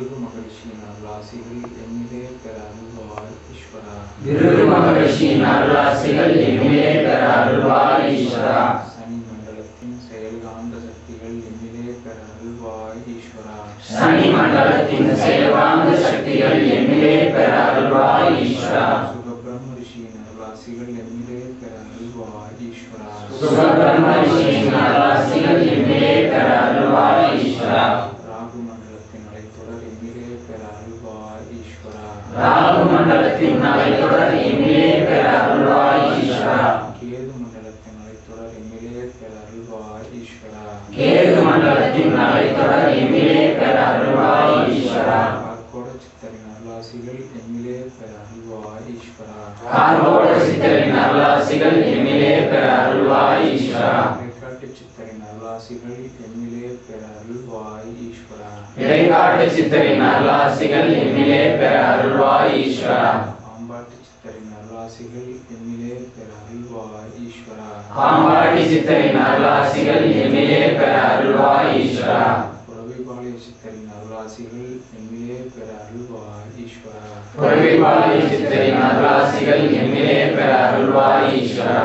பிருகு மகரிஷியின் அருளாசிகள் எம்மிலே பெற அருள்வாய் ஈஸ்வரா விருது மகரிஷியின் அருளாசிகள் எம்மிலே பெற அருள்வாய் ஈஸ்வரா சனி மண்டலத்தின் செயல்காந்த சக்திகள் எம்மிலே பெற அருள்வாய் ஈஸ்வரா சனி மண்டலத்தின் செயல்வாங்க சக்திகள் எம்மிலே பெற அருள்வாய் ஈஸ்வரா சுகபிரம்ம ரிஷியின் அருளாசிகள் எம்மிலே பெற அருள்வாய் ஈஸ்வரா சுகபிரம்ம ரிஷியின் அருளாசிகள் எம்மிலே பெற அருள்வாய் ஈஸ்வரா ராகு மண்டலத்தின் அலைத்தொடர் எம்மிலே பெற அருள்வாய் ஈஸ்வரா ராகு மண்டலத்தின் அலைத்தொடர் எம்மிலே பெற அருள்வாய் ஈஸ்வரா கேது மண்டலத்தின் அலைத்தொடர் எம்மிலே பெற அருள்வாய் ஈஸ்வரா கேது மண்டலத்தின் அலைத்தொடர் எம்மிலே பெற அருள்வாய் ஈஸ்வரா கார்கோட சித்தரின் அருளாசிகள் எம்மிலே பெற அருள்வாய் ஈஸ்வரா கார்கோட சித்தரின் அருளாசிகள் எம்மிலே பெற அருள்வாய் ஈஸ்வரா இடைக்காட்டு சித்தரின் அருளாசிகள் எம்மிலே பெற அருள்வாய் ஈஸ்வரா இடைக்காட்டு சித்தரின் அருளாசிகள் எம்மிலே பெற அருள்வாய் ஈஸ்வரா பாம்பாட்டு சித்தரின் அருளாசிகள் எம்மிலே பெற அருள்வாய் ஈஸ்வரா பாம்பாட்டி சித்தரின் அருளாசிகள் எம்மிலே பெற அருள்வாய் ஈஸ்வரா புறவைபாளைய சித்தரின் அருளாசிகள் எம்மிலே பெற அருள்வாய் ஈஸ்வரா புறவிபாலை சித்தரின் அருளாசிகள் எம்மிலே பெற அருள்வாய் ஈஸ்வரா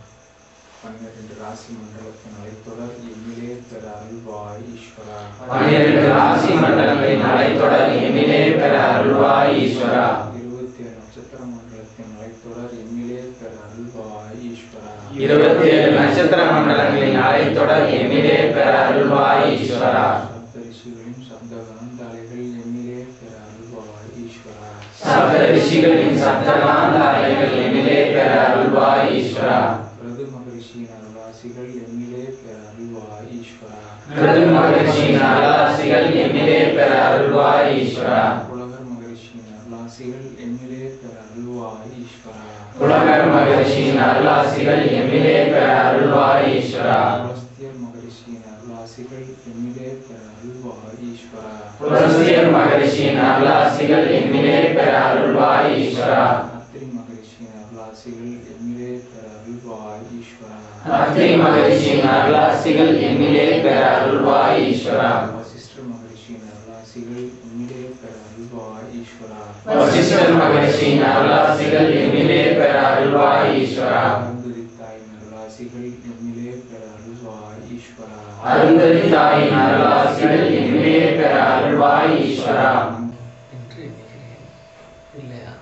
பன்னிரண்டு ராசி மண்டலத்தின் அலைத்தொடர் எம்மிலே பெற அருள்வாய் ஈஸ்வரா பன்னிரண்டு ராசி மண்டலங்களின் அலைத்தொடர் எம்மிலே பெற அருள்வாய் ஈஸ்வரா இருபத்தி ஏழு நட்சத்திர மண்டலத்தின் அலைத்தொடர் எம்மிலே பெற அருள்வாய் ஈஸ்வரா இருபத்தி ஏழு நட்சத்திர மண்டலங்களின் அலைத்தொடர் எம்மிலே பெற அருள்வாய் ஈஸ்வரா சப்த ரிஷிகளின் சப்த காந்தாலைகள் எம்மிலே பெற அருள்வாய் ஈஸ்வரா சப்த ரிஷிகளின் சப்தகாந்த அலைகள் எம்மிலே பெற அருள்வாய் ஈஸ்வரா பிரது மகரிஷியின் அருளாசிகள் எம்மிலே பெற அருள்வாய் ஈஸ்வரா பிரது மகரிஷியின் அருளாசிகள் எம்மிலே பெற அருள்வாய் ஈஸ்வரா புலகர் மகரிஷியின் அருளாசிகள் எம்மிலே பெற அருள்வாய் ஈஸ்வரா புலகர் மகரிஷியின் அருளாசிகள் எம்மிலே பெற அருள்வாய் ஈஸ்வரா புலஸ்தியர் மகரிஷியின் அருளாசிகள் எம்மிலே பெற அருள்வாய் ஈஸ்வரா புலஸ்தியர் மகரிஷியின் அருளாசிகள் எம்மிலே பெற அருள்வாய் ஈஸ்வரா அத்திரி மகரிஷியின் அருளாசிகள் எம்மிலே பெற அருள்வாய் ஈஸ்வரா அத்திரி மகரிஷியின் அருளாசிகள் எம்மிலே பெற அருள்வாய் ஈஸ்வரா வசிஷ்டர் மகரிஷியின் அருளாசிகள் எம்மிலே பெற அருள்வாய் ஈஸ்வரா வசிஷ்டர் மகரிஷியின் அருளாசிகள் எம்மிலே பெற அருள்வாய் ஈஸ்வரா அருந்துதித்தாயின் அருளாசிகள் எம்மிலே பெற அருள்வாய் ஈஸ்வரா அருந்ததி தாயின் அருளாசிகள் எம்மிலே பெற அருள்வாய் ஈஸ்வரா என்று எண்ணுகிறேன் இல்லையா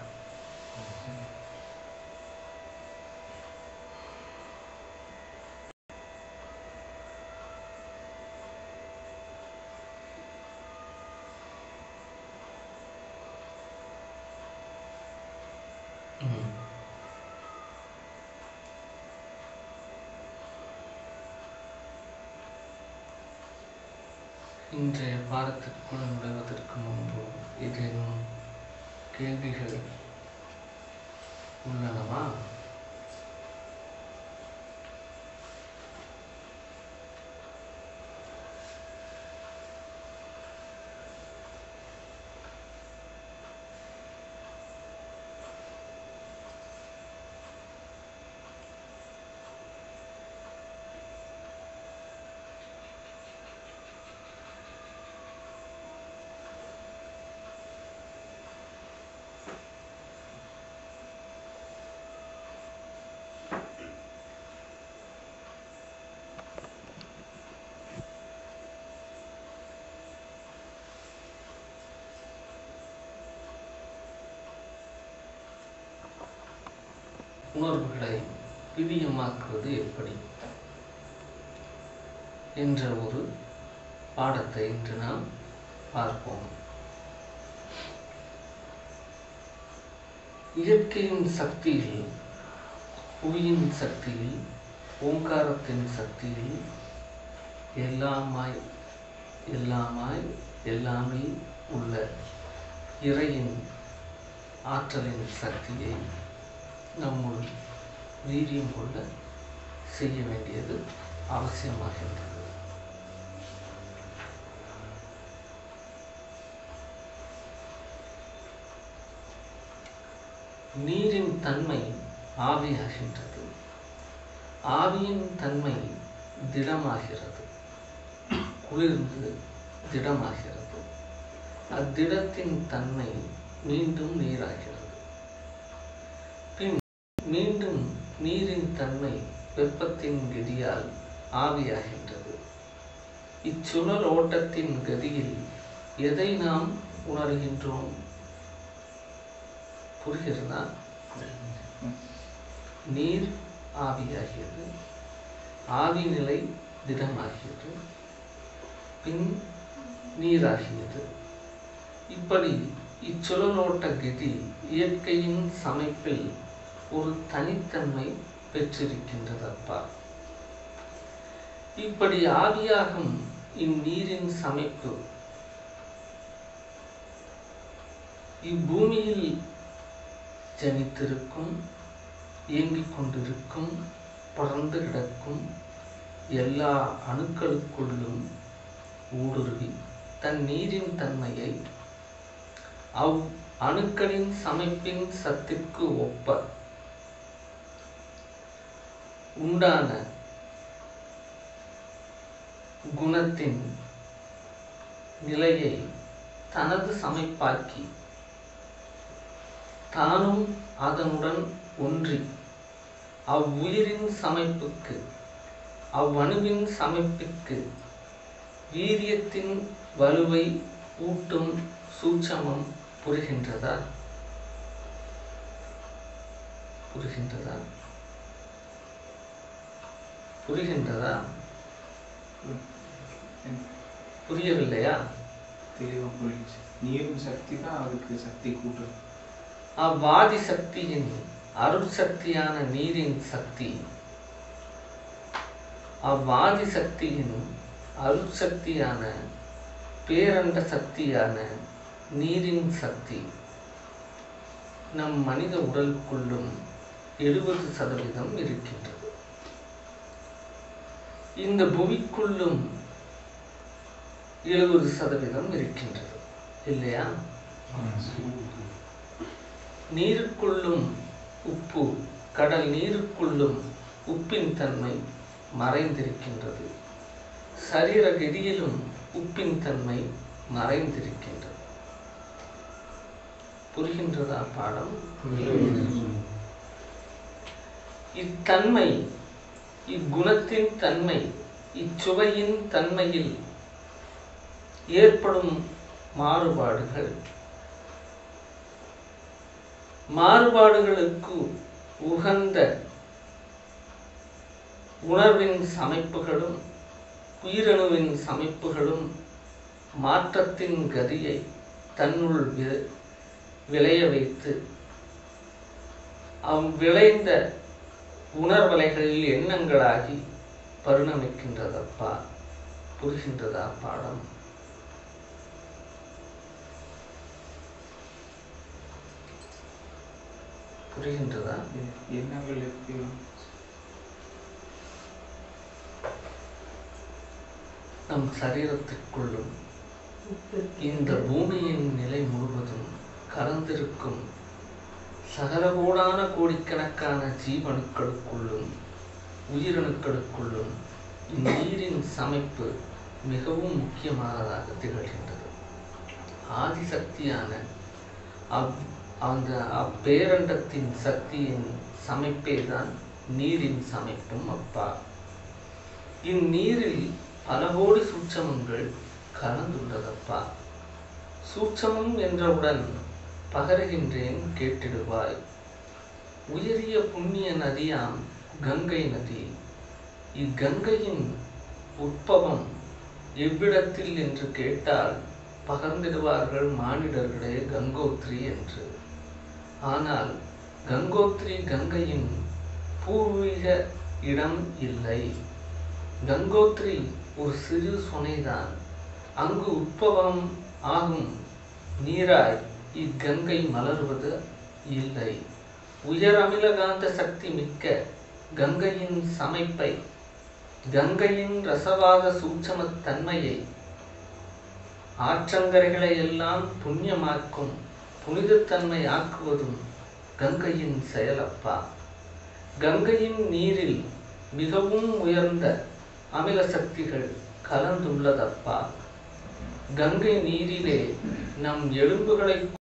ம். இன்றைய பாடத்திற்குள் நுழைவதற்கு முன்பு ஏதேனும் கேள்விகள் உள்ளனவா உணர்வுகளை பிரியமாக்குவது எப்படி என்ற ஒரு பாடத்தை இன்று நாம் பார்ப்போம் இயற்கையின் சக்தியில் புவியின் சக்தியில் ஓங்காரத்தின் சக்தியில் எல்லாமாய் எல்லாமாய் எல்லாமே உள்ள இறையின் ஆற்றலின் சக்தியை நம்முள் வீரியம் கொள்ள செய்ய வேண்டியது அவசியமாகின்றது நீரின் தன்மை ஆவியாகின்றது ஆவியின் தன்மை திடமாகிறது குளிர்ந்து திடமாகிறது அத்திடத்தின் தன்மை மீண்டும் நீராகிறது பின் மீண்டும் நீரின் தன்மை வெப்பத்தின் கதியால் ஆவியாகின்றது இச்சுழல் ஓட்டத்தின் கதியில் எதை நாம் உணர்கின்றோம் புரிகிறதா நீர் ஆவியாகியது ஆவி நிலை திடமாகியது பின் நீராகியது இப்படி இச்சுழலோட்ட கதி இயற்கையின் சமைப்பில் ஒரு தனித்தன்மை பெற்றிருக்கின்றதப்பா இப்படி ஆவியாகும் இந்நீரின் சமைப்பு இப்பூமியில் ஜனித்திருக்கும் இயங்கிக் கொண்டிருக்கும் பறந்து கிடக்கும் எல்லா அணுக்களுக்குள்ளும் ஊடுருவி தன் நீரின் தன்மையை அவ் அணுக்களின் சமைப்பின் சத்திற்கு ஒப்ப உண்டான குணத்தின் நிலையை தனது சமைப்பாக்கி தானும் அதனுடன் ஒன்றி அவ்வுயிரின் சமைப்புக்கு அவ்வணுவின் சமைப்பிற்கு வீரியத்தின் வலுவை ஊட்டும் சூட்சமம் புரிகின்றதா புரிகின்றதா புரிகின்றதா புரியவில்லையா தெளிவாக புரியுது நீரும் சக்தி தான் அதுக்கு சக்தி கூட்டுறது அவ்வாதி சக்தியின் அருட்சக்தியான நீரின் சக்தி அவ்வாதி சக்தியின் அருட்சக்தியான பேரண்ட சக்தியான நீரின் சக்தி நம் மனித உடலுக்குள்ளும் எழுபது சதவீதம் இருக்கின்றது இந்த புவிக்குள்ளும் எழுபது சதவீதம் இருக்கின்றது இல்லையா நீருக்குள்ளும் உப்பு கடல் நீருக்குள்ளும் உப்பின் தன்மை மறைந்திருக்கின்றது சரீர கதியிலும் உப்பின் தன்மை மறைந்திருக்கின்றது புரிகின்றதா பாடம் இத்தன்மை இக்குணத்தின் தன்மை இச்சுவையின் தன்மையில் ஏற்படும் மாறுபாடுகள் மாறுபாடுகளுக்கு உகந்த உணர்வின் சமைப்புகளும் உயிரணுவின் சமைப்புகளும் மாற்றத்தின் கதியை தன்னுள் வி- விளைய வைத்து அவ்விளைந்த உணர்வலைகளில் எண்ணங்களாகி பரிணமிக்கின்றதப்பா புரிகின்றதா பாடம் புரிகின்றதா எ- எண்ணங்கள் எப்படி வரும்? நம் சரீரத்திற்குள்ளும் இந்த பூமியின் நிலை முழுவதும் கலந்திருக்கும் சகலகோடான கோடிக்கணக்கான ஜீவணுக்களுக்குள்ளும் உயிரணுக்களுக்குள்ளும் இந்நீரின் சமைப்பு மிகவும் முக்கியமானதாக திகழ்கின்றது ஆதிசக்தியான அவ் அந்த அப்பேரண்டத்தின் சக்தியின் சமைப்பே தான் நீரின் சமைப்பும் அப்பா இந்நீரில் பல கோடி சூட்சமங்கள் கலந்துள்ளதப்பா சூட்சமம் என்றவுடன் பகருகின்றேன் கேட்டிடுவாய் உயரிய புண்ணிய நதியாம் கங்கை நதி இக்கங்கையின் உட்பவம் எவ்விடத்தில் என்று கேட்டால் பகர்ந்திடுவார்கள் மானிடர்களே கங்கோத்ரி என்று ஆனால் கங்கோத்ரி கங்கையின் பூர்வீக இடம் இல்லை கங்கோத்ரி ஒரு சிறு சுனைதான் அங்கு உட்பவம் ஆகும் நீராய் இக்கங்கை மலர்வது இல்லை உயர் அமிலகாந்த சக்தி மிக்க கங்கையின் சமைப்பை கங்கையின் ரசவாத சூட்சமத் தன்மையை ஆற்றங்கரைகளை எல்லாம் புண்ணியமாக்கும் புனிதத்தன்மை ஆக்குவதும் கங்கையின் செயலப்பா கங்கையின் நீரில் மிகவும் உயர்ந்த அமில சக்திகள் கலந்துள்ளதப்பா கங்கை நீரிலே நம் எலும்புகளை